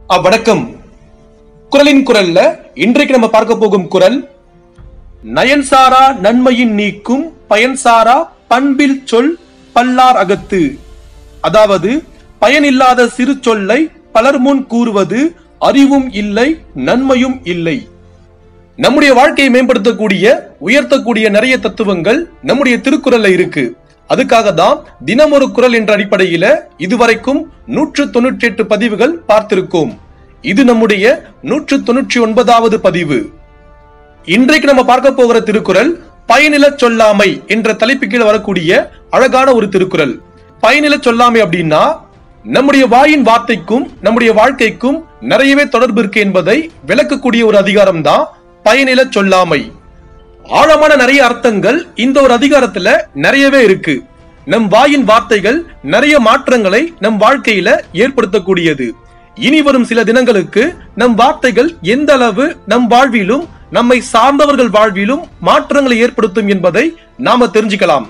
வணக்கம் குரலின் குரல்ல இன்றைக்கு நம்ம பார்க்க போகும் குரல் நயன்சாரா நன்மையின் நீக்கும் பயன்சாரா பண்பில் சொல் பல்லார் அகத்து அதாவது பயனில்லாத சிறு சொல்லை பலர் முன் கூறுவது அறிவும் இல்லை நன்மையும் இல்லை நம்முடைய வாழ்க்கையை மேம்படுத்தக்கூடிய உயர்த்தக்கூடிய நிறைய தத்துவங்கள் நம்முடைய திருக்குறள்ல இருக்கு அதுக்காக தான் தினம் ஒரு குரல் என்ற அடிப்படையில இதுவரைக்கும் நூற்று தொண்ணூற்றி எட்டு பதிவுகள் பார்த்திருக்கோம் இது நம்முடைய நூற்று தொண்ணூற்றி ஒன்பதாவது பதிவு இன்றைக்கு நம்ம பார்க்க போகிற திருக்குறள் பயனில சொல்லாமை என்ற தலைப்பு கீழே வரக்கூடிய அழகான ஒரு திருக்குறள் பயனில சொல்லாமை அப்படின்னா நம்முடைய வாயின் வார்த்தைக்கும் நம்முடைய வாழ்க்கைக்கும் நிறையவே தொடர்பு இருக்கு என்பதை விளக்கக்கூடிய ஒரு அதிகாரம் தான் பயனில சொல்லாமை ஆழமான நிறைய அர்த்தங்கள் இந்த ஒரு அதிகாரத்துல நிறையவே இருக்கு நம் வாயின் வார்த்தைகள் நிறைய மாற்றங்களை நம் வாழ்க்கையில ஏற்படுத்தக்கூடியது இனி வரும் சில தினங்களுக்கு நம் வார்த்தைகள் எந்த அளவு நம் வாழ்விலும் நம்மை சார்ந்தவர்கள் வாழ்விலும் மாற்றங்களை ஏற்படுத்தும் என்பதை நாம தெரிஞ்சுக்கலாம்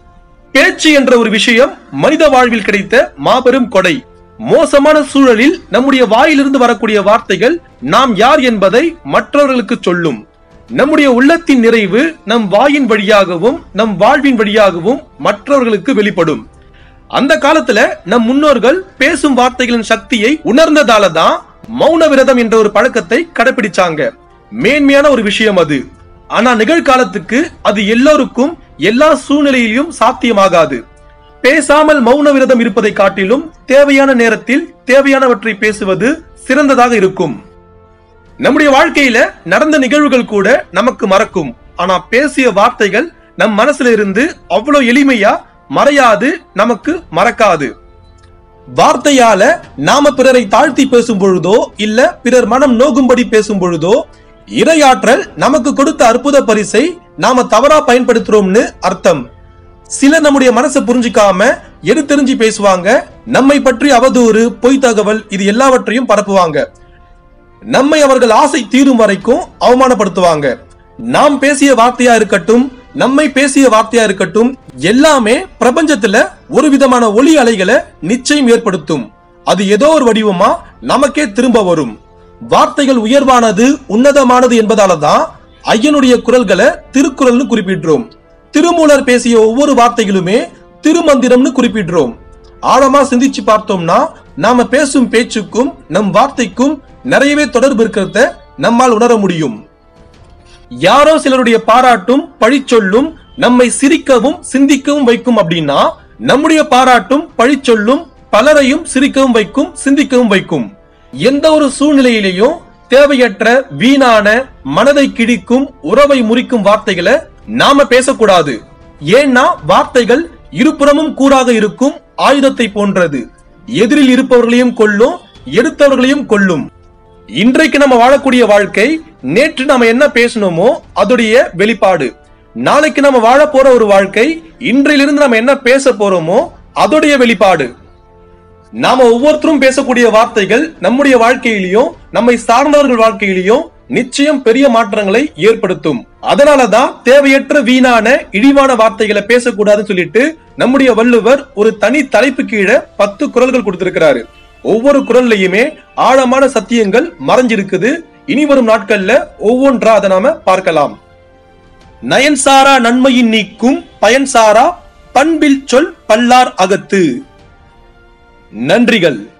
பேச்சு என்ற ஒரு விஷயம் மனித வாழ்வில் கிடைத்த மாபெரும் கொடை மோசமான சூழலில் நம்முடைய வாயிலிருந்து வரக்கூடிய வார்த்தைகள் நாம் யார் என்பதை மற்றவர்களுக்கு சொல்லும் நம்முடைய உள்ளத்தின் நிறைவு நம் வாயின் வழியாகவும் நம் வாழ்வின் வழியாகவும் மற்றவர்களுக்கு வெளிப்படும் அந்த காலத்துல நம் முன்னோர்கள் பேசும் வார்த்தைகளின் சக்தியை உணர்ந்ததால தான் மௌன விரதம் என்ற ஒரு பழக்கத்தை கடைபிடிச்சாங்க மேன்மையான ஒரு விஷயம் அது ஆனா நிகழ்காலத்துக்கு அது எல்லோருக்கும் எல்லா சூழ்நிலையிலும் சாத்தியமாகாது பேசாமல் மௌன விரதம் இருப்பதை காட்டிலும் தேவையான நேரத்தில் தேவையானவற்றை பேசுவது சிறந்ததாக இருக்கும் நம்முடைய வாழ்க்கையில நடந்த நிகழ்வுகள் கூட நமக்கு மறக்கும் ஆனா பேசிய வார்த்தைகள் நம் மனசுல இருந்து அவ்வளவு எளிமையா மறையாது நமக்கு மறக்காது வார்த்தையால நாம பிறரை தாழ்த்தி பேசும் பொழுதோ இல்ல பிறர் மனம் நோகும்படி பேசும் பொழுதோ இரையாற்றல் நமக்கு கொடுத்த அற்புத பரிசை நாம தவறா பயன்படுத்துறோம்னு அர்த்தம் சிலர் நம்முடைய மனசை புரிஞ்சுக்காம எடுத்தெறிஞ்சு பேசுவாங்க நம்மை பற்றி அவதூறு பொய் தகவல் இது எல்லாவற்றையும் பரப்புவாங்க நம்மை அவர்கள் ஆசை தீரும் வரைக்கும் அவமானப்படுத்துவாங்க நாம் பேசிய வார்த்தையா இருக்கட்டும் நம்மை பேசிய வார்த்தையா இருக்கட்டும் எல்லாமே பிரபஞ்சத்துல ஒரு விதமான ஒளி அலைகளை நிச்சயம் ஏற்படுத்தும் அது ஏதோ ஒரு வடிவமா நமக்கே திரும்ப வரும் வார்த்தைகள் உயர்வானது உன்னதமானது என்பதால தான் ஐயனுடைய குரல்களை திருக்குறள்னு குறிப்பிடுறோம் திருமூலர் பேசிய ஒவ்வொரு வார்த்தைகளுமே திருமந்திரம்னு குறிப்பிடுறோம் ஆழமா சிந்திச்சு பார்த்தோம்னா நாம பேசும் பேச்சுக்கும் நம் வார்த்தைக்கும் நிறையவே தொடர்பு இருக்கிறத நம்மால் உணர முடியும் யாரோ சிலருடைய பாராட்டும் பழிச்சொல்லும் நம்மை சிரிக்கவும் சிந்திக்கவும் வைக்கும் அப்படின்னா நம்முடைய பாராட்டும் பழிச்சொல்லும் பலரையும் சிரிக்கவும் வைக்கும் சிந்திக்கவும் வைக்கும் எந்த ஒரு சூழ்நிலையிலையும் தேவையற்ற வீணான மனதை கிழிக்கும் உறவை முறிக்கும் வார்த்தைகளை நாம பேசக்கூடாது ஏன்னா வார்த்தைகள் இருபுறமும் கூறாக இருக்கும் ஆயுதத்தை போன்றது எதிரில் இருப்பவர்களையும் கொல்லும் எடுத்தவர்களையும் கொல்லும் இன்றைக்கு நம்ம வாழக்கூடிய வாழ்க்கை நேற்று நாம என்ன பேசணுமோ அதோடைய வெளிப்பாடு நாளைக்கு நம்ம வாழ போற ஒரு வாழ்க்கை இன்றையிலிருந்து நம்ம என்ன பேச போறோமோ அதோடைய வெளிப்பாடு நாம ஒவ்வொருத்தரும் பேசக்கூடிய வார்த்தைகள் நம்முடைய வாழ்க்கையிலையும் நம்மை சார்ந்தவர்கள் வாழ்க்கையிலையும் நிச்சயம் பெரிய மாற்றங்களை ஏற்படுத்தும் அதனாலதான் தேவையற்ற வீணான இழிவான வார்த்தைகளை பேசக்கூடாதுன்னு சொல்லிட்டு நம்முடைய வள்ளுவர் ஒரு தனி தலைப்பு கீழே பத்து குரல்கள் கொடுத்திருக்கிறாரு ஒவ்வொரு குரல்லையுமே ஆழமான சத்தியங்கள் மறைஞ்சிருக்குது இனி வரும் நாட்கள்ல ஒவ்வொன்றா அதை நாம பார்க்கலாம் நயன்சாரா நன்மையின் நீக்கும் பயன்சாரா பண்பில் சொல் பல்லார் அகத்து நன்றிகள்